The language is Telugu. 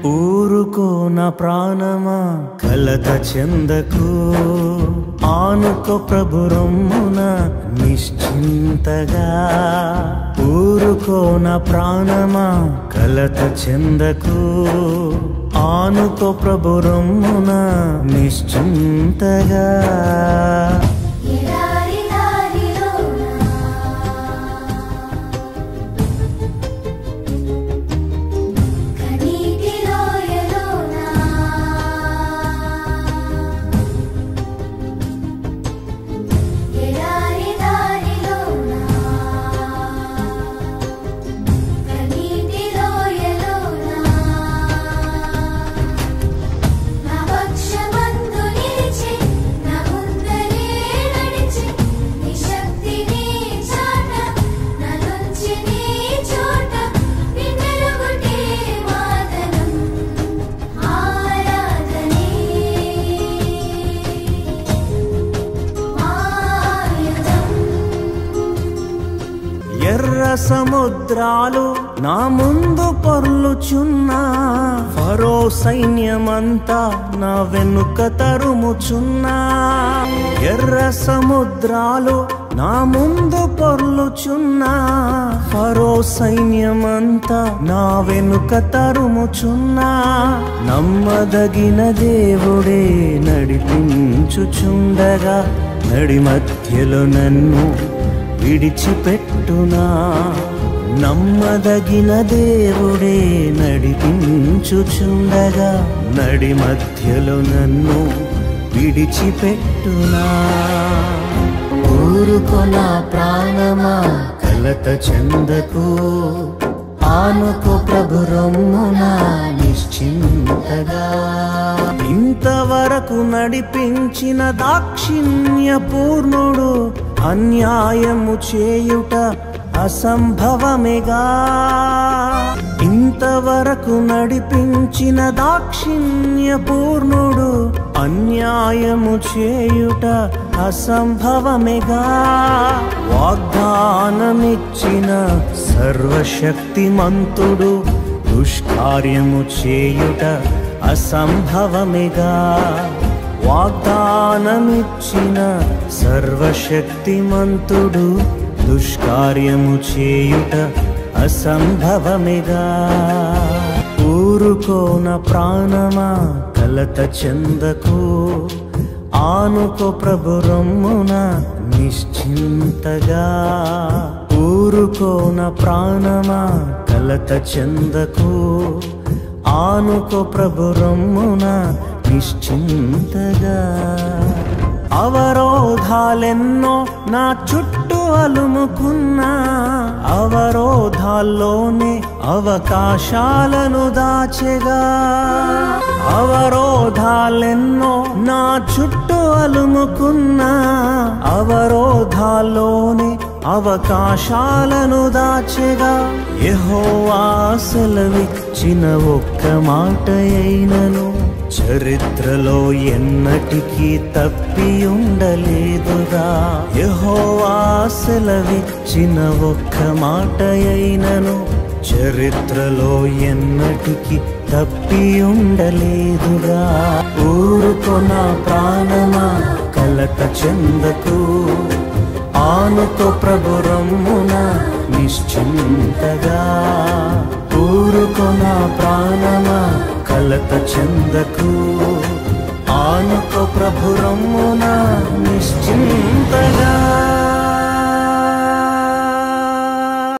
ఊరుకో నా ప్రాణమా కలత చెందకు ఆనుకో ప్రభు రొమ్మున నిశ్చింతగా ఊరుకో నా ప్రాణమా కలత చెందకు ఆనుకో ప్రభు రొమ్మున నిశ్చింతగా ఎడారి దారిలోన కనీటి లోయలోన ఎడారి దారిలోన కనీటి లోయలోన నా పక్షమందు నిలిచి నా ముందరే నడిచి నీ శక్తిని చాట నా నుంచి నీ చోట నిన్నెలుగుటే వాదనం ఆరాధనే ఆయుధం ఎర్ర సముద్రాలు నా ముందు పొర్లుచున్నా ఫరో సైన్యమంతా నా వెనుక తరుముచున్నా ఎర్ర సముద్రాలు నా ముందు పొర్లుచున్నా ఫరో సైన్యమంతా నా వెనుక తరుముచున్నా నమ్మదగిన దేవుడే నడిపించుచుండగా నడి మధ్యలో నన్ను విడిచిపెట్టునా నమ్మదగిన దేవుడే నడిపించుచుండగా నడి మధ్యలో నన్ను విడిచిపెట్టునా ఊరుకొన ప్రాణమా కలత చెందకు ఆనుకో ప్రభు రొమ్మున నిశ్చింతగా ఇంతవరకు నడిపించిన దాక్షిణ్య పూర్ణుడు అన్యాయము చేయుట అసంభవమేగా ఇంతవరకు నడిపించిన దాక్షిణ్య పూర్ణుడు అన్యాయము చేయుట అసంభవమేగా వాగ్దానమిచ్చిన సర్వశక్తిమంతుడు దుష్కార్యము చేయుట అసంభవమేగా వాగ్దానమిచ్చిన సర్వశక్తిమంతుడు దుష్కార్యము చేయుట అసంభవమిగా ఊరుకోన ప్రాణమా కలత చెందకు ఆనుకో ప్రభు రొమ్మున నిశ్చింతగా ఊరుకోన ప్రాణమా కలత చెందకు ఆనుకో ప్రభు రొమ్మున నిశ్చింతగా అవరోధాలెన్నో నా చుట్టూ అలుముకున్నా అవరోధాల్లోనే అవకాశాలను దాచెగా అవరోధాలెన్నో నా చుట్టూ అలుముకున్నా అవరోధాల్లోనే అవకాశాలను దాచెగా యెహోవాసలవిచ్చిన ఒక్క మాట అయినను చరిత్రలో ఎన్నటికీ తప్పి ఉండలేదుగా యెహోవాసలవిచ్చిన ఒక్క మాట అయినను చరిత్రలో ఎన్నటికి తప్పి ఉండలేదుగా ఊరుకొన ప్రాణమా కలత చెందకు ఆనుకో ప్రభు రమ్మున నిశ్చింతగా ఊరుకొన ప్రాణమా కలత చెందకు ఆనుకో ప్రభు రమ్మున నిశ్చింతగా